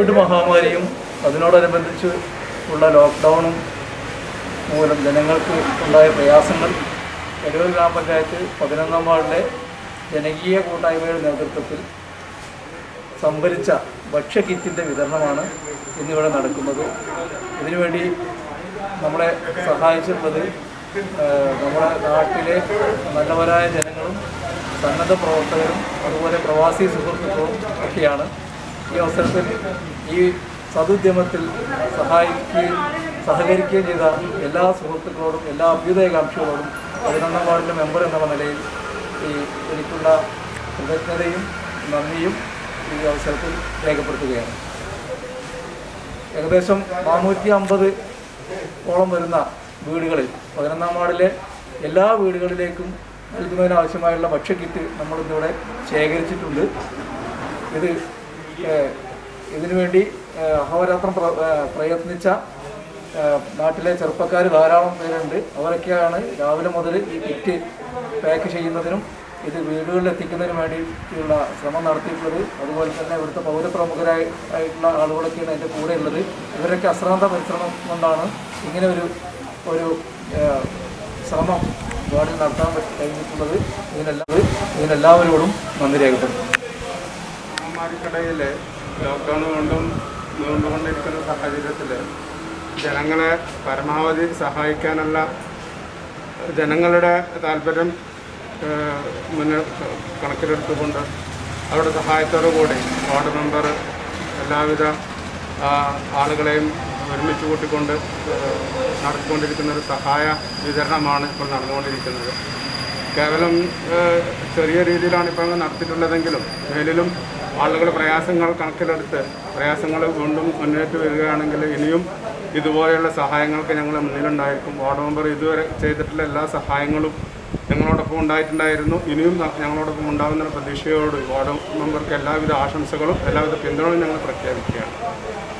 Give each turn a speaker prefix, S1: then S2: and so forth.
S1: Covid മഹാമാരിയും അതിനോടനുബന്ധിച്ച് ഉള്ള ലോക്ക്ഡൗണും മൂലം ജനങ്ങൾക്ക് ഉണ്ടായ പ്രയാസങ്ങൾ എടൂർ ഗ്രാമപഞ്ചായത്ത് പതിനൊന്നാം വാർഡിലെ ജനകീയ കൂട്ടായ്മയുടെ നേതൃത്വത്തിൽ സംഭരിച്ച ഭക്ഷ്യക്കിറ്റിൻ്റെ വിതരണമാണ് ഇന്നിവിടെ നടക്കുന്നത് ഇതിനുവേണ്ടി നമ്മളെ സഹായിച്ചിട്ടുള്ളത് ഏഹ്, നമ്മുടെ നാട്ടിലെ നല്ലവരായ ജനങ്ങളും സന്നദ്ധ പ്രവർത്തകരും അതുപോലെ പ്രവാസി സുഹൃത്തുക്കളും ഒക്കെയാണ് ഈ അവസരത്തിൽ ഈ സതുദ്യമത്തിൽ സഹായിക്കുകയും സഹകരിക്കുകയും ചെയ്ത എല്ലാ സുഹൃത്തുക്കളോടും എല്ലാ അഭ്യുദയകാംക്ഷികളോടും പതിനൊന്നാം വാർഡിലെ മെമ്പർ എന്ന നിലയിൽ ഈ എനിക്കുള്ള കൃതജ്ഞതയും നന്ദിയും ഈ അവസരത്തിൽ രേഖപ്പെടുത്തുകയാണ് ഏകദേശം നാനൂറ്റി അമ്പത് ഓളം വരുന്ന വീടുകളിൽ പതിനൊന്നാം വാർഡിലെ എല്ലാ വീടുകളിലേക്കും നൽകുന്നതിനാവശ്യമായുള്ള ഭക്ഷ്യക്കിറ്റ് നമ്മളിന്നിവിടെ ശേഖരിച്ചിട്ടുണ്ട് ഇത് ഏഹ്, ഇതിനുവേണ്ടി ഏഹ്, അഹോരാത്രം പ്ര- ഏഹ്, പ്രയത്നിച്ച ഏഹ്, നാട്ടിലെ ചെറുപ്പക്കാർ ധാരാളം പേരുണ്ട് അവരൊക്കെയാണ് രാവിലെ മുതൽ ഈ കിറ്റ് പാക്ക് ചെയ്യുന്നതിനും ഇത് വീടുകളിൽ എത്തിക്കുന്നതിനും വേണ്ടിയുള്ള ശ്രമം നടത്തിയിട്ടുള്ളത് അതുപോലെ തന്നെ ഇവിടുത്തെ പൗരപ്രമുഖരായി ആയിട്ടുള്ള ആളുകളൊക്കെയാണ് എൻ്റെ കൂടെ ഉള്ളത് ഇവരൊക്കെ അശ്രാന്ത പരിശ്രമം കൊണ്ടാണ് ഇങ്ങനെ ഒരു ഒരു ഏഹ്, ശ്രമം വാർഡിൽ നടത്താൻ പറ്റി- കഴിഞ്ഞിട്ടുള്ളത് ഇതിനെല്ലാം ഇതിനെല്ലാവരോടും നന്ദി രേഖപ്പെടുത്തുന്നു
S2: മഹാമാരിക്കിടയിൽ ലോക്ക്ഡൗൺ കൊണ്ടും നീണ്ടുകൊണ്ടിരിക്കുന്ന സാഹചര്യത്തിൽ ജനങ്ങളെ പരമാവധി സഹായിക്കാനുള്ള ജനങ്ങളുടെ താല്പര്യം ഏഹ്, മുന്നിൽ കണക്കിലെടുത്തുകൊണ്ട് അവരുടെ സഹായത്തോടു കൂടി വാർഡ് മെമ്പർ എല്ലാവിധ ആ, ആളുകളെയും ഒരുമിച്ച് കൂട്ടിക്കൊണ്ട് ഏഹ്, നടത്തിക്കൊണ്ടിരിക്കുന്ന ഒരു സഹായ വിതരണമാണ് ഇപ്പോൾ നടന്നുകൊണ്ടിരിക്കുന്നത് കേവലം ഏഹ്, ചെറിയ രീതിയിലാണ് ഇപ്പോൾ അങ്ങ് നടത്തിയിട്ടുള്ളതെങ്കിലും മേലിലും ആളുകൾ പ്രയാസങ്ങൾ കണക്കിലെടുത്ത് പ്രയാസങ്ങൾ വീണ്ടും മുന്നേറ്റ് വരികയാണെങ്കിൽ ഇനിയും ഇതുപോലെയുള്ള സഹായങ്ങൾക്ക് ഞങ്ങൾ മുന്നിലുണ്ടായിരിക്കും വാർഡ് മെമ്പർ ഇതുവരെ ചെയ്തിട്ടുള്ള എല്ലാ സഹായങ്ങളും ഞങ്ങളോടൊപ്പം ഉണ്ടായിട്ടുണ്ടായിരുന്നു ഇനിയും ന- ഞങ്ങളോടൊപ്പം ഉണ്ടാകുന്ന പ്രതീക്ഷയോട് വാർഡ് മെമ്പർക്ക് എല്ലാവിധ ആശംസകളും എല്ലാവിധ പിന്തുണയും ഞങ്ങൾ പ്രഖ്യാപിക്കുകയാണ്